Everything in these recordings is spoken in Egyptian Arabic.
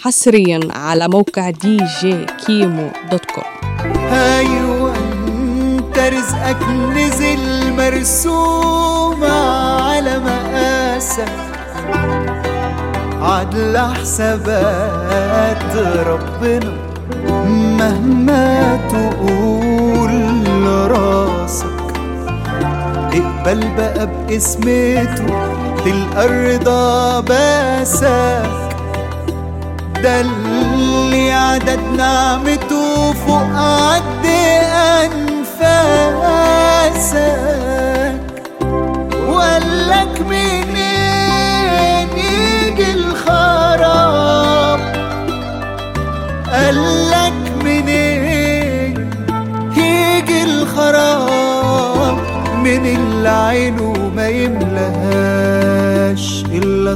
حصريا على موقع دي جي كيمو دوت كوم ايوه انت رزقك نزل مرسوم على مقاسك عدل حسابات ربنا مهما تقول راسك اقبل بقى باسمته تلقى الرضا باسك ده اللي عدد نعمته فوق عد أنفاسك وقالك منين يجي الخراب قالك منين يجي الخراب من اللي عينه ما يملهاش إلا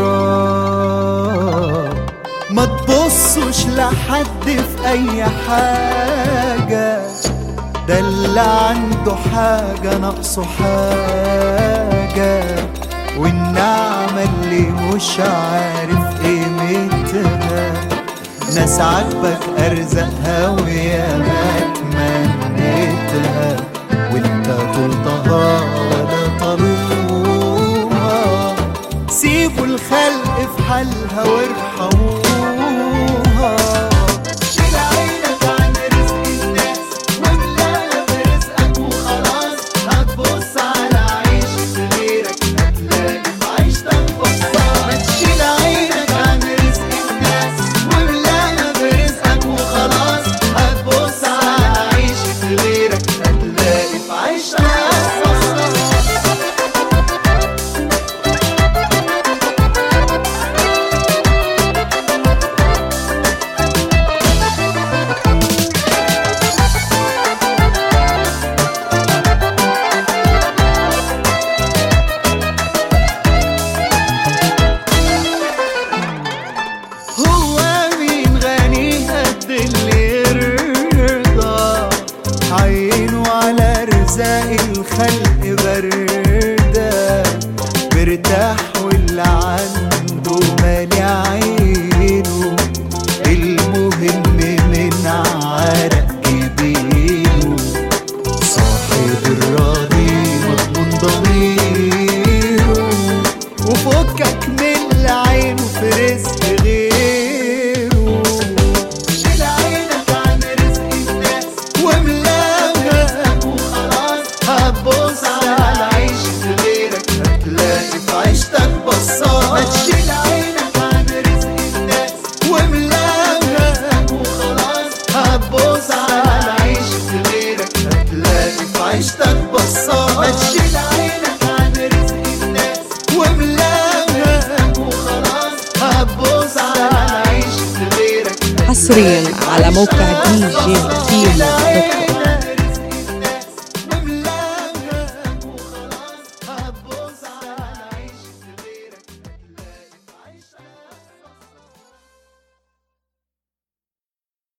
التراب ما تبصش لحد في اي حاجة ده اللي عنده حاجة ناقصه حاجة والنعمة اللي مش عارف قيمتها ناس عاجبك ارزقها ويا ما تمنيتها وانت طولتها ولا طلوها سيبوا الخلق في حالها وارحموها شيل عينك عن رزق الناس واملاها برزقك وخلاص هتبص على عيشة غيرك هتلاقي في عيشتك بصات ما تشيل عينك عن رزق الناس واملاها برزقك وخلاص هتبص على عيشة غيرك هتلاقي في عيشتك بصات هو مين غني قد اللي يرضى عينه على رزاق الخلق بردة برتاح واللي عنده مالي عينه المهم من عرق جبينه صاحب الراضي مضمون ضميره وفكك من اللي عينه في رزق غيره شيل عينك عن رزق الناس واملاها وخلاص هتبص على عيشة غيرك هتلاقي في عيشتك بصات ما تشيل عينك عن رزق الناس واملاها وخلاص هتبص على عيشة غيرك هتلاقي في عيشتك بصات ما تشيل عينك عن رزق الناس واملاها وخلاص هتبص على عيشة غيرك حصريا على موقع دي جي كيمو دوت كوم